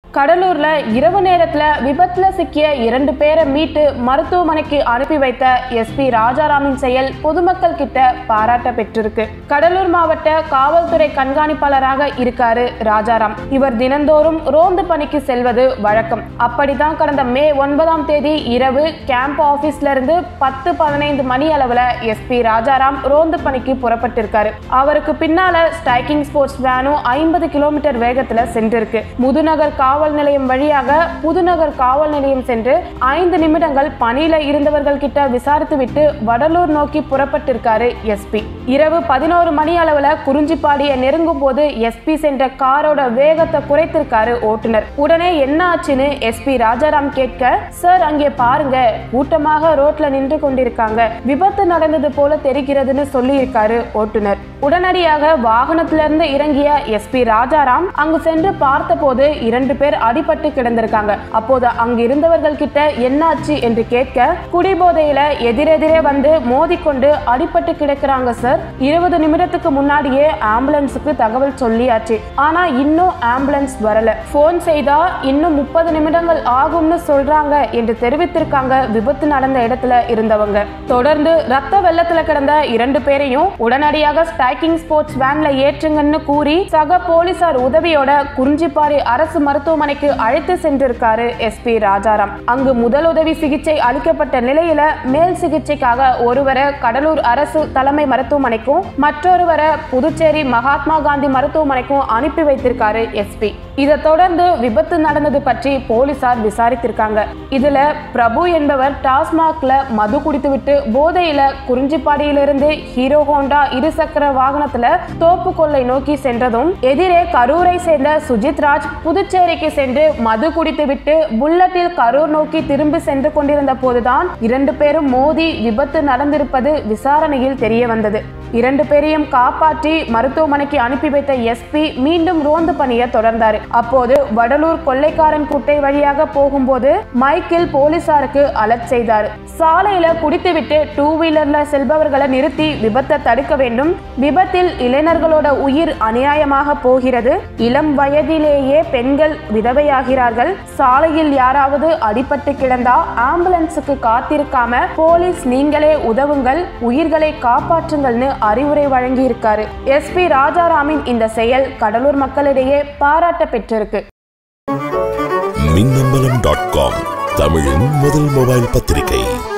கடலூர்ல இரவு நேரத்துல விபத்துல சிக்கிய இரண்டு பேரை மீட்டு மருத்துவமனைக்கு அனுப்பி வைத்த எஸ்பி ராஜாராமின் செயல் பொதுமக்கள் கிட்ட பாராட்ட பெற்றிருக்கு கடலூர் மாவட்ட காவல்துறை கண்காணிப்பாளராக இருக்காரு ராஜாராம் இவர் தினந்தோறும் ரோந்து பணிக்கு செல்வது வழக்கம் அப்படிதான் கடந்த மே ஒன்பதாம் தேதி இரவு கேம்ப் ஆபீஸ்ல இருந்து பத்து பதினைந்து மணி அளவுல எஸ்பி ராஜாராம் ரோந்து பணிக்கு புறப்பட்டிருக்காரு அவருக்கு பின்னால ஸ்ட்ரைக்கிங் ஸ்போர்ட்ஸ் வேனும் ஐம்பது கிலோமீட்டர் வேகத்துல சென்றிருக்கு முதுநகர் காவல் நிலையம் வழியாக புதுநகர் காவல் நிலையம் சென்று ஐந்து நிமிடங்கள் பணியில இருந்தவர்கள் கிட்ட விசாரித்து விட்டு வடலூர் நோக்கி புறப்பட்டிருக்காரு எஸ்பி இரவு பதினோரு மணி அளவுல குறிஞ்சிப்பாடியை நெருங்கும் போது எஸ்பி சென்ற காரோட வேகத்தை குறைத்திருக்காரு ஓட்டுநர் உடனே என்ன ஆச்சுன்னு எஸ்பி ராஜாராம் கேட்க சார் அங்கே பாருங்க கூட்டமாக ரோட்ல நின்று கொண்டிருக்காங்க விபத்து நடந்தது போல தெரிகிறதுன்னு சொல்லி இருக்காரு ஓட்டுநர் உடனடியாக வாகனத்திலிருந்து இறங்கிய எஸ்பி ராஜாராம் அங்கு சென்று பார்த்தபோது இரண்டு பேர் அடிபட்டு கிடந்திருக்காங்க அப்போது அங்கு இருந்தவர்கள் கிட்ட என்னாச்சு என்று கேட்க குடிபோதையில எதிரெதிரே வந்து மோதிக்கொண்டு அடிபட்டு கிடக்குறாங்க சார் இருபது நிமிடத்துக்கு முன்னாடியே ஆம்புலன்ஸுக்கு தகவல் சொல்லியாச்சு ஆனா இன்னும் ஆம்புலன்ஸ் வரல போன் செய்தா இன்னும் முப்பது நிமிடங்கள் ஆகும்னு சொல்றாங்க என்று தெரிவித்திருக்காங்க விபத்து நடந்த இடத்துல இருந்தவங்க தொடர்ந்து ரத்த வெள்ளத்துல கிடந்த இரண்டு பேரையும் உடனடியாக ஸ்ட்ரைக்கிங் ஸ்போர்ட்ஸ் வேன்ல ஏற்றுங்கன்னு கூறி சக போலீசார் உதவியோட குறிஞ்சிப்பாறை அரசு மருத்துவமனைக்கு அழைத்து சென்றிருக்காரு எஸ்பி ராஜாராம் அங்கு முதலுதவி சிகிச்சை அளிக்கப்பட்ட நிலையில மேல் சிகிச்சைக்காக ஒருவரை கடலூர் அரசு தலைமை மருத்துவமனைக்கும் மற்றொருவரை புதுச்சேரி மகாத்மா காந்தி மருத்துவமனைக்கும் அனுப்பி வைத்திருக்காரு எஸ்பி இதை தொடர்ந்து விபத்து நடந்தது பற்றி போலீசார் விசாரித்திருக்காங்க இதுல பிரபு என்பவர் டாஸ்மாக்ல மது குடித்துவிட்டு போதையில குறிஞ்சிப்பாடியிலிருந்து ஹீரோ ஹோண்டா இருசக்கர வாகனத்துல தோப்பு கொள்ளை நோக்கி சென்றதும் எதிரே கரூரை சேர்ந்த சுஜித் ராஜ் புதுச்சேரிக்கு சென்று மது குடித்துவிட்டு புல்லட்டில் கரூர் நோக்கி திரும்பி சென்று கொண்டிருந்த போதுதான் இரண்டு பேரும் மோதி விபத்து நடந்திருப்பது விசாரணையில் தெரிய வந்தது இரண்டு பேரையும் காப்பாற்றி மருத்துவமனைக்கு அனுப்பி வைத்த எஸ்பி மீண்டும் ரோந்து பணியை தொடர்ந்தாரு அப்போது வடலூர் கொள்ளைக்காரன் குட்டை வழியாக போகும்போது மைக்கில் போலீசாருக்கு அலர்ட் செய்தார் சாலையில குடித்துவிட்டு டூ வீலர்ல செல்பவர்களை நிறுத்தி விபத்தை தடுக்க வேண்டும் விபத்தில் இளைஞர்களோட உயிர் அநியாயமாக போகிறது இளம் வயதிலேயே பெண்கள் விதவையாகிறார்கள் சாலையில் யாராவது அடிபட்டு கிடந்தா ஆம்புலன்ஸுக்கு காத்திருக்காம போலீஸ் நீங்களே உதவுங்கள் உயிர்களை காப்பாற்றுங்கள்னு அறிவுரை வழங்கியிருக்காரு எஸ்பி ராஜாராமின் இந்த செயல் கடலூர் மக்களிடையே பாராட்ட பெற்றிருக்கு மின்னம்பலம் டாட் காம் தமிழின் முதல் மொபைல் பத்திரிகை